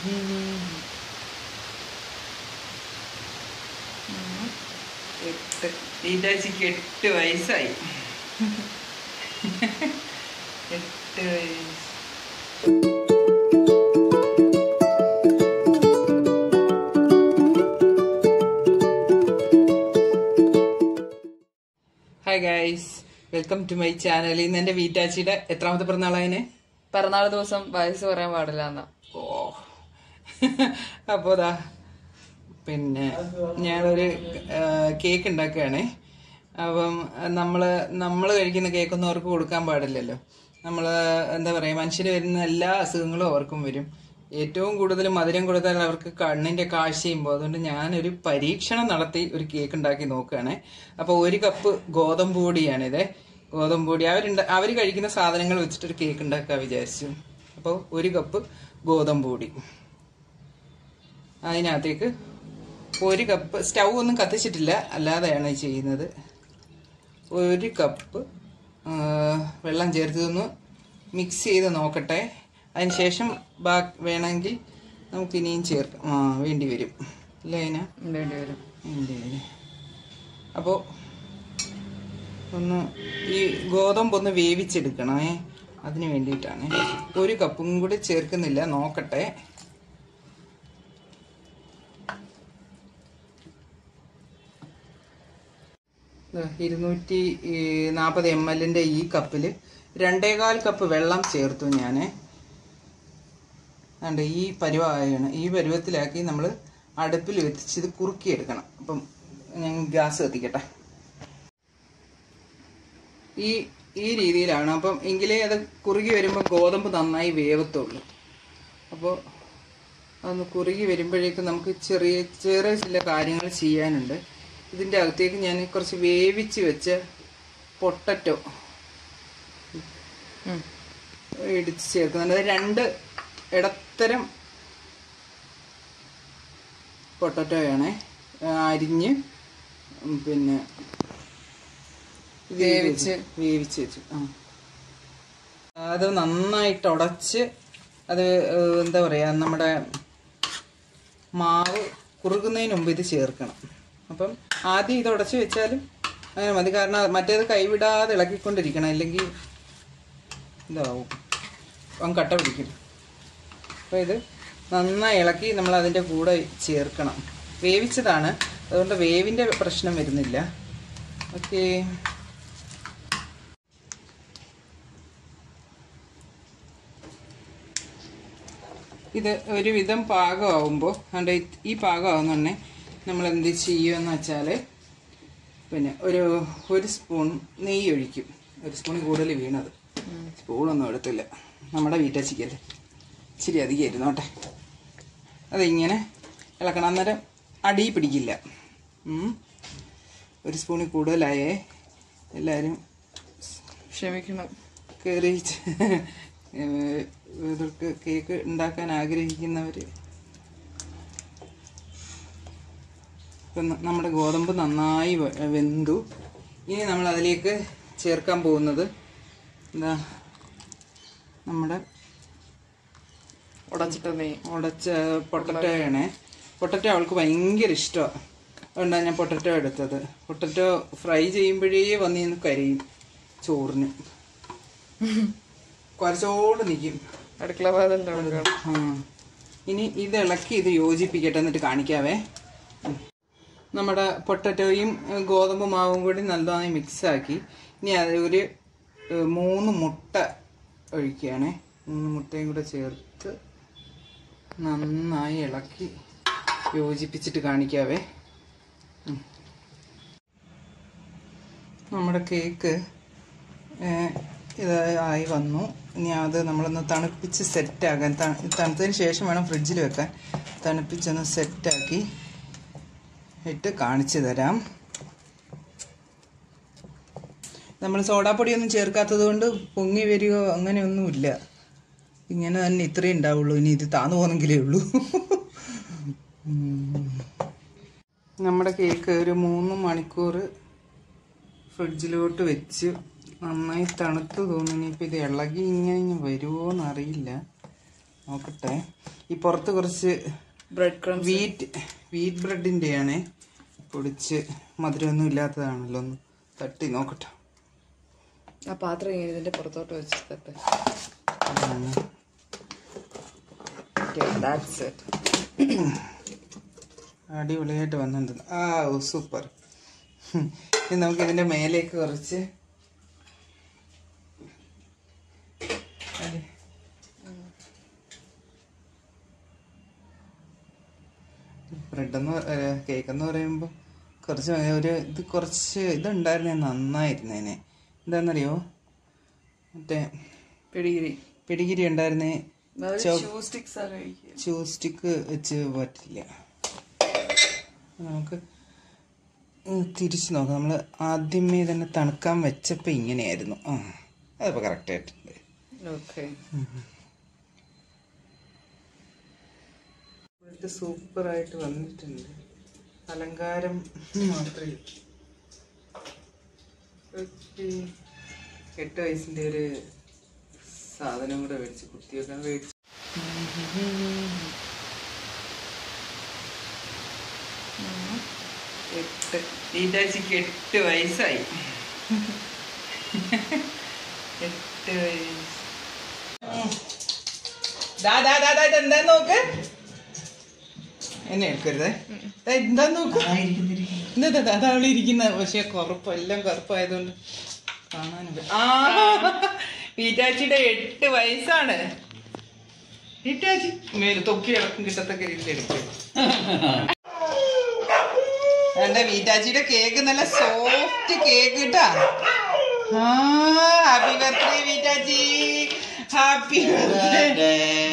എട്ട് ഈറ്റാച്ചിക്ക് എട്ട് വയസ്സായി എട്ട് വയസ്സ് hi guys welcome to my channel ഇന്ന് എന്റെ വീട്ടാച്ചിയുടെ എത്രാമത്തെ പിറന്നാളായതിന് പിറന്നാൾ ദിവസം വയസ്സ് പറയാൻ പാടില്ല എന്നാ ഓ അപ്പോ ദാ പിന്നെ ഞാനൊരു കേക്ക് ഉണ്ടാക്കുകയാണേ അപ്പം നമ്മള് നമ്മൾ കഴിക്കുന്ന കേക്കൊന്നും അവർക്ക് കൊടുക്കാൻ പാടില്ലല്ലോ നമ്മൾ എന്താ പറയുക മനുഷ്യന് വരുന്ന എല്ലാ അസുഖങ്ങളും അവർക്കും വരും ഏറ്റവും കൂടുതൽ മധുരം കൊടുത്താൽ അവർക്ക് കണ്ണിന്റെ കാഴ്ചയും പോകും അതുകൊണ്ട് ഞാനൊരു പരീക്ഷണം നടത്തി ഒരു കേക്ക് ഉണ്ടാക്കി നോക്കുകയാണേ അപ്പോൾ ഒരു കപ്പ് ഗോതമ്പ് പൊടിയാണിത് ഗോതമ്പ് പൊടി അവരുണ്ട അവർ കഴിക്കുന്ന സാധനങ്ങൾ വെച്ചിട്ടൊരു കേക്ക് ഉണ്ടാക്കാൻ വിചാരിച്ചു അപ്പോൾ ഒരു കപ്പ് ഗോതമ്പ് പൊടി അതിനകത്തേക്ക് ഒരു കപ്പ് സ്റ്റൗ ഒന്നും കത്തിച്ചിട്ടില്ല അല്ലാതെയാണ് ഈ ചെയ്യുന്നത് ഒരു കപ്പ് ആ, വെള്ളം ചേർത്തതൊന്ന് മിക്സ് ചെയ്ത് നോക്കട്ടെ അതിന് ശേഷം ബാ വേണമെങ്കിൽ നമുക്ക് ഇനിയും ചേർക്കാം ആ വേണ്ടി വരും അല്ലേ അതിനാ വേണ്ടി വരും വേണ്ടി വരും അപ്പോൾ ഒന്ന് ഈ ഗോതമ്പ് ഒന്ന് വേവിച്ചെടുക്കണേ അതിന് വേണ്ടിയിട്ടാണ് ഒരു കപ്പും കൂടി ചേർക്കുന്നില്ല നോക്കട്ടെ ദാ ഇരുന്നൂറ്റി നാൽപ്പത് എം എല്ലിൻ്റെ ഈ കപ്പിൽ രണ്ടേകാൽ കപ്പ് വെള്ളം ചേർത്തു ഞാൻ അതുകൊണ്ട് ഈ പരുവമാണ് ഈ പരുവത്തിലാക്കി നമ്മൾ അടുപ്പിൽ വെച്ച് ഇത് കുറുക്കിയെടുക്കണം അപ്പം ഞാൻ ഗ്യാസ് കത്തിക്കട്ടെ ഈ ഈ രീതിയിലാണ് അപ്പം എങ്കിലേ അത് കുറുകി വരുമ്പോൾ ഗോതമ്പ് നന്നായി വേവത്തുള്ളൂ അപ്പോൾ അതൊന്ന് കുറുകി വരുമ്പോഴേക്കും നമുക്ക് ചെറിയ ചെറിയ ചില കാര്യങ്ങൾ ചെയ്യാനുണ്ട് ഇതിൻ്റെ അകത്തേക്ക് ഞാൻ കുറച്ച് വേവിച്ച് വെച്ച പൊട്ടറ്റോ ഇടിച്ച് ചേർക്കുന്നുണ്ട് അത് രണ്ട് ഇടത്തരം പൊട്ടറ്റോയാണേ അരിഞ്ഞ് ഉം, പിന്നെ വേവിച്ച്. വേവിച്ച് വെച്ചു ആ അത് നന്നായിട്ട് ഉടച്ച് അത് ഏഹ്, എന്താ പറയാ നമ്മുടെ മാവ് കുറുകുന്നതിന് മുമ്പ് ഇത് ചേർക്കണം അപ്പം ആദ്യം ഇത് ഉടച്ച് വെച്ചാലും അങ്ങനെ മതി കാരണം അത് മറ്റേത് കൈവിടാതെ ഇളക്കിക്കൊണ്ടിരിക്കണം അല്ലെങ്കിൽ ഇതാവും അവൻ കട്ട പിടിക്കും അപ്പോൾ ഇത് നന്നായി ഇളക്കി നമ്മൾ അതിൻ്റെ കൂടെ ചേർക്കണം വേവിച്ചതാണ് അതുകൊണ്ട് വേവിൻ്റെ പ്രശ്നം വരുന്നില്ല ഓക്കേ ഇത് ഒരുവിധം പാകമാവുമ്പോൾ അതുകൊണ്ട് ഈ പാകമാവുന്നുണ്ടേ നമ്മൾ എന്ത് ചെയ്യുമെന്ന് വെച്ചാൽ പിന്നെ ഒരു ഒരു സ്പൂൺ നെയ്യ് ഒഴിക്കും ഒരു സ്പൂൺ കൂടുതൽ വീണത് സ്പൂണൊന്നും എടുത്തില്ല നമ്മുടെ വീട്ടച്ചിക്കല്ലേ ഇച്ചിരി അധികം ഇരുന്നോട്ടെ അതിങ്ങനെ ഇളക്കണം അന്നേരം അടി പിടിക്കില്ല ഉം. ഒരു സ്പൂണിൽ കൂടുതലായേ എല്ലാവരും ക്ഷമിക്കണം കയറി ഇവർക്ക് കേക്ക് ഉണ്ടാക്കാൻ ആഗ്രഹിക്കുന്നവർ ഇപ്പം ന- നമ്മുടെ ഗോതമ്പ് നന്നായി വെ- വെന്തു ഇനി നമ്മൾ അതിലേക്ക് ചേർക്കാൻ പോകുന്നത് എന്താ നമ്മുടെ ഉടച്ചിട്ട് നീ ഉടച്ച പൊട്ടറ്റോയാണ് പൊട്ടറ്റോ അവൾക്ക് ഭയങ്കര ഇഷ്ടമാണ് അതുകൊണ്ടാണ് ഞാൻ പൊട്ടറ്റോ എടുത്തത് പൊട്ടറ്റോ ഫ്രൈ ചെയ്യുമ്പോഴേ വന്ന് നിന്ന് കരയും ചോറിന് കുറച്ചോട് നിൽക്കും അടുക്കള വാതിൽ തുടങ്ങണം ആ. ഇനി ഇത് ഇളക്കി ഇത് യോജിപ്പിക്കട്ടെ എന്നിട്ട് കാണിക്കാവേ ഉം. നമ്മുടെ പൊട്ടറ്റോയും ഏ, ഗോതമ്പ് മാവും കൂടി നല്ലതായി മിക്സാക്കി ഇനി അത് ഒരു ഏ, മൂന്ന് മുട്ട ഒഴിക്കുകയാണേ മൂന്ന് മുട്ടയും കൂടെ ചേർത്ത് നന്നായി ഇളക്കി യോജിപ്പിച്ചിട്ട് കാണിക്കാവേ ഉം. നമ്മുടെ കേക്ക് ഏഹ്, ഇത് ആയി വന്നു ഇനി അത് നമ്മളൊന്ന് തണുപ്പിച്ച് സെറ്റാക്കാൻ തണുത്തതിന് ശേഷം വേണം ഫ്രിഡ്ജിൽ വെക്കാൻ തണുപ്പിച്ചൊന്ന് സെറ്റാക്കി ഇട്ട് കാണിച്ചു തരാം നമ്മൾ സോഡാപ്പൊടിയൊന്നും ചേർക്കാത്തത് കൊണ്ട് പൊങ്ങി വരികയോ അങ്ങനെയൊന്നുമില്ല ഇങ്ങനെ തന്നെ ഇത്രയും ഉണ്ടാവുള്ളൂ ഇനി ഇത് താന്നു പോകുന്നെങ്കിലേ ഉള്ളൂ ഉം. നമ്മുടെ കേക്ക് ഒരു മൂന്ന് മണിക്കൂർ ഫ്രിഡ്ജിലോട്ട് വെച്ച് നന്നായി തണുത്ത് തോന്നുന്നു ഇനിയിപ്പോൾ ഇത് ഇളകി ഇങ്ങനെ ഇങ്ങനെ വരുമോ എന്നറിയില്ല നോക്കട്ടെ ഈ പുറത്ത് കുറച്ച് ബ്രെഡ് ക്രംസ് വീറ്റ് വീറ്റ് ബ്രെഡിൻ്റെയാണ് പൊടിച്ച് മധുരമൊന്നും ഇല്ലാത്തതാണല്ലോ ഒന്ന് തട്ടി നോക്കട്ടെ ആ പാത്രം ഇങ്ങനെ ഇതിന്റെ പുറത്തോട്ട് വെച്ച് തട്ടെ ദാറ്റ്സ് ഇറ്റ് അടിപൊളിയായിട്ട് വന്നിട്ടുണ്ട് ആ ഓ സൂപ്പർ ഇനി നമുക്ക് ഇതിന്റെ മേലേക്ക് കുറച്ച് ബ്രെഡ് എന്ന് കേക്ക് എന്ന് പറയുമ്പോൾ കുറച്ച് ഒരു ഇത് കുറച്ച് ഇതുണ്ടായിരുന്നേ നന്നായിരുന്നേനെ എന്താണെന്നറിയോ മറ്റേ പിടികിരി പിടികിരി ഉണ്ടായിരുന്നേ ഷൂ സ്റ്റിക്സ് ആ കഴിക്കുക ചൂ സ്റ്റിക്ക് വെച്ച് പറ്റില്ല നമുക്ക് തിരിച്ചു നോക്കാം നമ്മൾ ആദ്യമേ തന്നെ തണുക്കാൻ വെച്ചപ്പോൾ ഇങ്ങനെയായിരുന്നു ആ അതിപ്പോൾ കറക്റ്റായിട്ടുണ്ട് ഓക്കെ ഇത് സൂപ്പറായിട്ട് വന്നിട്ടുണ്ട് അലങ്കാരം മാത്രമേ ഒരു എട്ട് വയസ്സിൻ്റെ ഒരു സാധനം കൂടെ മേടിച്ച് കുത്തിയൊക്കെ മേടിച്ച് എട്ട് ഈറ്റാച്ചിക്ക് എട്ട് വയസ്സായി എട്ട് വയസ്സ് ദാ ദാ ദാ ദാ ഇതെന്താ നോക്ക് എന്നെ എടുക്കരുതേ ദാ എന്താ നോക്ക് എന്താ ദാ അതാ അവള് ഇരിക്കുന്നത് പക്ഷെ കറുപ്പ് എല്ലാം കറുപ്പായതുകൊണ്ട് കാണാനും പ- ആ ഈറ്റാച്ചിയുടെ എട്ട് വയസ്സാണ് ഈറ്റാച്ചി മേല് തൊക്കി ഇളക്കും കിട്ടത്തക്ക രീതിയിൽ എടുക്കും എന്റെ വീറ്റാച്ചിയുടെ കേക്ക് നല്ല സോഫ്റ്റ് കേക്ക് കിട്ടാ ഹാപ്പി ബർത്ത്ഡേ വീറ്റാച്ചി ഹാപ്പി ബർത്ത്ഡേ